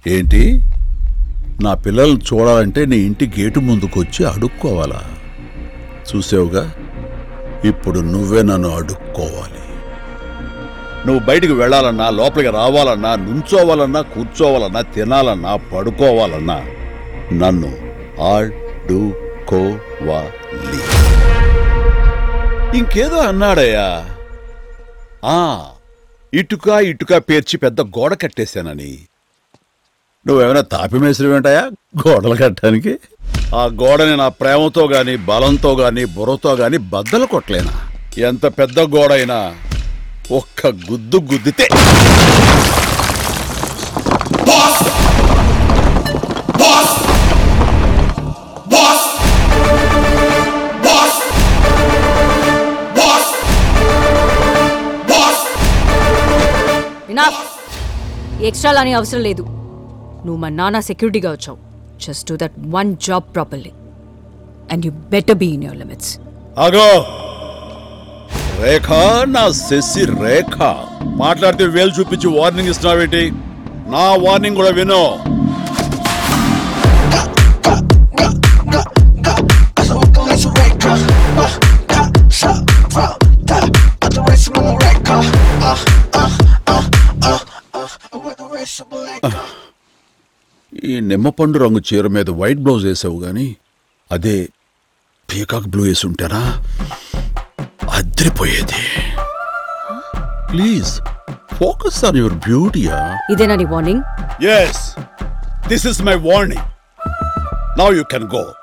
ఏంటి నా పిల్లల్ని చూడాలంటే నీ ఇంటి గేటు ముందుకొచ్చి అడుక్కోవాలా చూసావుగా ఇప్పుడు నువ్వే నన్ను అడుక్కోవాలి నువ్వు బయటికి వెళ్ళాలన్నా లోపలికి రావాలన్నా నుంచోవాలన్నా కూర్చోవాలన్నా తినాలన్నా పడుకోవాలన్నా నన్ను ఆడుకోవాలి ఇంకేదో అన్నాడయ్యా ఆ ఇటుక ఇటుక పేర్చి పెద్ద గోడ కట్టేశానని నువ్వేమైనా తాపి మేసిరి వెంటయా గోడలు కట్టడానికి ఆ గోడని నా ప్రేమతో గాని బలంతో గాని బుర్రతో గాని బద్దలు కొట్టలేనా ఎంత పెద్ద గోడైనా ఒక్క గుద్దు గుద్దితే ఇనాఫ్ ఎక్స్ట్రా అని అవసరం లేదు నువ్వు మా నాన్న సెక్యూరిటీగా వచ్చావు just do that one job properly and you better be in your limits అగో రేఖ నా శశి రేఖ మాట్లాడితే వేలు చూపించి వార్నింగ్ ఇస్తున్నావేంటి నా వార్నింగ్ కూడా విను ఈ నిమ్మపండు రంగు చీర మీద వైట్ బ్లౌజ్ వేసావు గాని అదే పీకాక్ బ్లూ వేసి ఉంటారా అద్దరిపోయేది ప్లీజ్ ఫోకస్ ఆన్ యువర్ బ్యూటీయా ఇదేనా నీ warning yes this is my warning now you can go